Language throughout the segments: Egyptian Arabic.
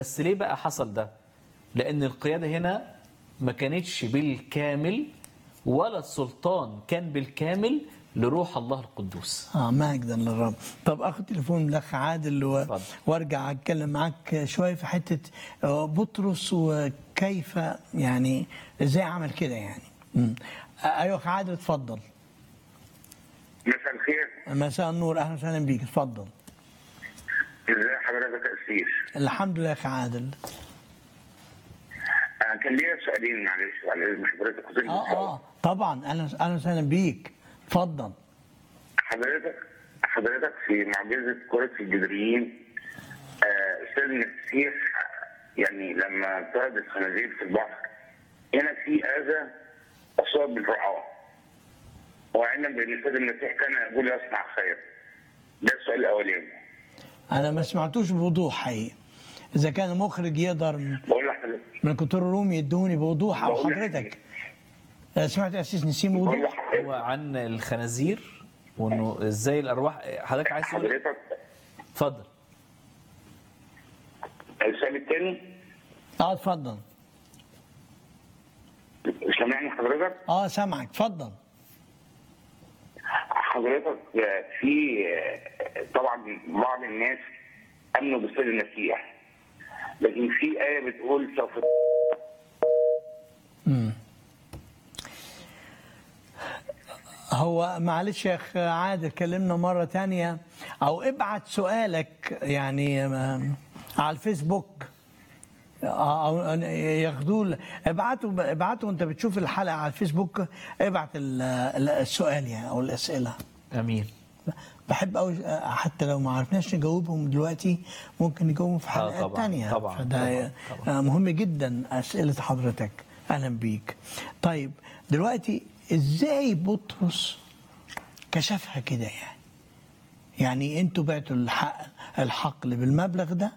بس ليه بقى حصل ده؟ لأن القيادة هنا ما كانتش بالكامل ولا السلطان كان بالكامل لروح الله القدوس اه مجدا للرب طب اخد تليفون الاخ عادل و... اتفضل. وارجع اتكلم معاك شويه في حته آه، بطرس وكيف يعني ازاي عمل كده يعني مم. آه، ايوه اخ عادل اتفضل مساء الخير مساء النور اهلا وسهلا بيك اتفضل ازي حضرتك يا اسيس الحمد لله يا اخ عادل آه، كان ليا سؤالين معلش على اذن حضرتك كنت اه اه طبعا اهلا اهلا وسهلا بيك اتفضل حضرتك حضرتك في معجزه كره الجدريين آه، استاذ المسيح يعني لما طرد الخنازير في البحر هنا في اذى اصاب بالرعاه وعلما بان استاذ المسيح كان يقول يصنع خير ده السؤال الاولاني انا ما سمعتوش بوضوح حقيقي اذا كان المخرج يقدر بقول لحضرتك من كنترول الروم يدوني بوضوح او بقول حضرتك آه، سمعت يا اسيس نسيم بقول بوضوح لحضرتك هو عن الخنازير وانه ازاي الارواح حضرتك عايز تقول إيه؟ حضرتك اتفضل السؤال الثاني اه اتفضل سامعني حضرتك اه سامعك اتفضل حضرتك في طبعا بعض الناس امنوا بالسيد المسيح لكن في ايه بتقول سوف هو معلش يا اخ عادل كلمنا مره تانية او ابعت سؤالك يعني آم، على الفيسبوك آه، او ياخدوه ل- ابعته ابعته وانت بتشوف الحلقه على الفيسبوك ابعت ال- ال- السؤال يعني او الاسئله امين بحب قوي حتى لو ما عرفناش نجاوبهم دلوقتي ممكن نجاوبهم في حلقات طبعاً، تانية طبعاً، فده طبعاً، آه، مهم جدا أسئلة حضرتك أهلا بيك طيب دلوقتي إزاي بطرس كشفها كده يعني يعني انتوا بعتوا الحق الحقل بالمبلغ ده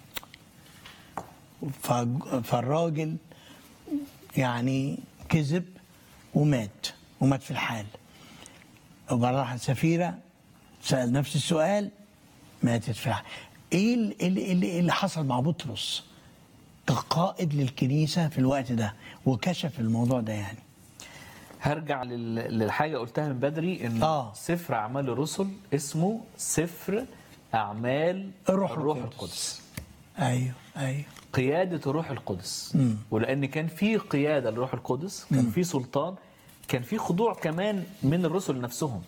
ف- فالراجل يعني كذب ومات ومات في الحال وبعد راح السفيرة سأل نفس السؤال ماتت في الحال ايه ال- ال- ال- اللي حصل مع بطرس كقائد للكنيسة في الوقت ده وكشف الموضوع ده يعني هرجع لل- للحاجه قلتها من بدري ان آه. سفر اعمال الرسل اسمه سفر اعمال الروح الروح القدس. القدس ايوه ايوه قياده الروح القدس ولان كان في قياده للروح القدس كان في سلطان كان في خضوع كمان من الرسل نفسهم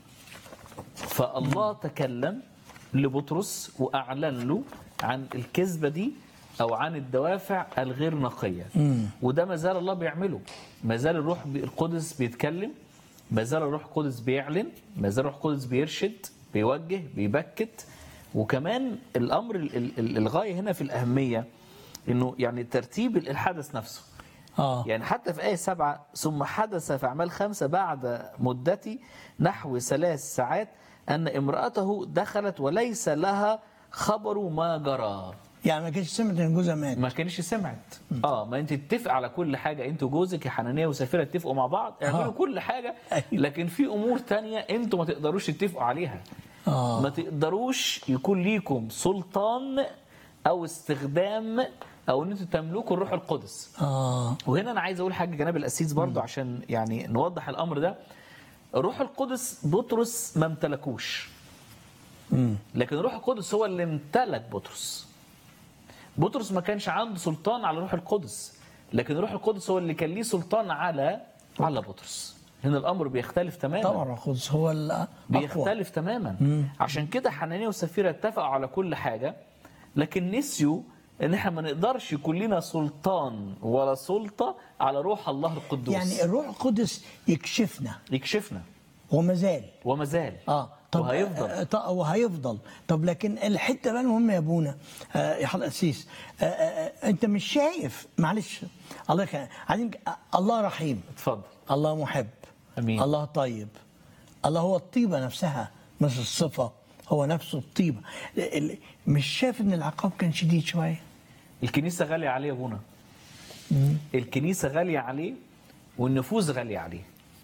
فالله تكلم لبطرس واعلن له عن الكذبه دي او عن الدوافع الغير نقيه وده ما زال الله بيعمله ما زال الروح بي- القدس بيتكلم ما زال الروح القدس بيعلن ما زال الروح القدس بيرشد بيوجه بيبكت وكمان الامر ال- ال- ال- الغايه هنا في الاهميه انه يعني ترتيب الحدث نفسه اه يعني حتى في آية سبعة ثم حدث في أعمال خمسة بعد مدة نحو ثلاث ساعات أن امرأته دخلت وليس لها خبر ما جرى يعني ما كانش سمعت ان جوزها مات ما كانش سمعت اه ما انت تتفق على كل حاجه انت وجوزك يا حنانيه وسفيره اتفقوا مع بعض اعملوا آه. كل حاجه أيوة. لكن في امور تانية انتوا ما تقدروش تتفقوا عليها آه. ما تقدروش يكون ليكم سلطان او استخدام او ان انتوا تملكوا الروح القدس اه وهنا انا عايز اقول حاجه جناب الاسيس برضو عشان يعني نوضح الامر ده الروح القدس بطرس ما امتلكوش لكن الروح القدس هو اللي امتلك بطرس بطرس ما كانش عنده سلطان على الروح القدس لكن الروح القدس هو اللي كان ليه سلطان على على بطرس هنا الامر بيختلف تماما طبعا الروح القدس هو الاقوى بيختلف تماما عشان كده حنانيا وسفيرة اتفقوا على كل حاجة لكن نسيوا ان احنا ما نقدرش يكون لنا سلطان ولا سلطة على روح الله القدوس يعني الروح القدس يكشفنا يكشفنا وما زال وما زال اه طب وهيفضل آه طب وهيفضل طب لكن الحته بقى المهمه يا ابونا آه يا حضرتك القسيس آه آه آه انت مش شايف معلش الله يخليك عايزين آه الله رحيم اتفضل الله محب أمين. الله طيب الله هو الطيبه نفسها مش الصفه هو نفسه الطيبه ال- مش شايف ان العقاب كان شديد شويه الكنيسة غالية عليه يا ابونا الكنيسة غالية عليه والنفوس غالية عليه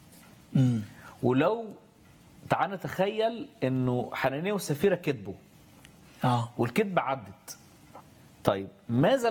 ولو تعال نتخيل انه حنانيا وسفيرة كذبوا اه والكذبة عدت طيب ماذا